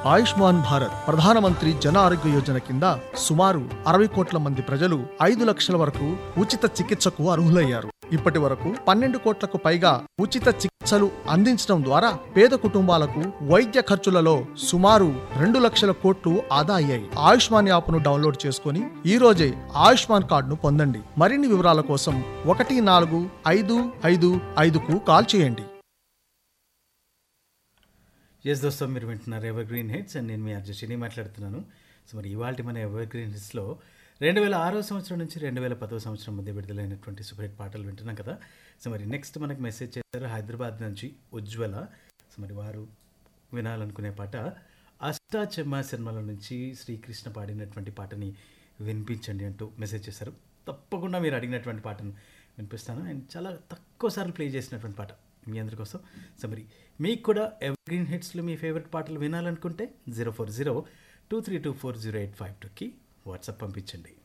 ఆయుష్మాన్ భారత్ ప్రధానమంత్రి జన ఆరోగ్య యోజన కింద సుమారు అరవై కోట్ల మంది ప్రజలు ఐదు లక్షల వరకు ఉచిత చికిత్సకు అర్హులయ్యారు ఇప్పటి వరకు పన్నెండు కోట్లకు పైగా ఉచిత చికిత్సలు అందించడం ద్వారా పేద కుటుంబాలకు వైద్య ఖర్చులలో సుమారు రెండు లక్షల కోట్లు ఆదా అయ్యాయి ఆయుష్మాన్ యాప్ను డౌన్లోడ్ చేసుకుని ఈ రోజే ఆయుష్మాన్ కార్డును పొందండి మరిన్ని వివరాల కోసం ఒకటి నాలుగు ఐదు ఐదు ఐదుకు కాల్ చేయండి ఎస్ దోస్తం మీరు వింటున్నారు ఎవర్ గ్రీన్ హిట్స్ అండ్ నేను మీ అర్జుషిని మాట్లాడుతున్నాను సో మరి ఇవాళ మన ఎవర్ గ్రీన్ హిట్స్లో రెండు వేల ఆరో సంవత్సరం నుంచి రెండు వేల పదో సంవత్సరం మధ్య విడుదలైనటువంటి సూపర్ హిట్ పాటలు వింటున్నాం కదా సో మరి నెక్స్ట్ మనకు మెసేజ్ చేశారు హైదరాబాద్ నుంచి ఉజ్వల సో మరి వారు వినాలనుకునే పాట అష్టాచెమ్మ సినిమాల నుంచి శ్రీకృష్ణ పాడినటువంటి పాటని వినిపించండి అంటూ మెసేజ్ చేశారు తప్పకుండా మీరు అడిగినటువంటి పాటను వినిపిస్తాను అండ్ చాలా తక్కువ సార్లు ప్లే చేసినటువంటి పాట మీ అందరి కోసం సో మరి మీకు కూడా ఎవర్ గ్రీన్ హిట్స్లో మీ ఫేవరెట్ పాటలు వినాలనుకుంటే zero four zero two three two four zero eight five టూకి వాట్సాప్ పంపించండి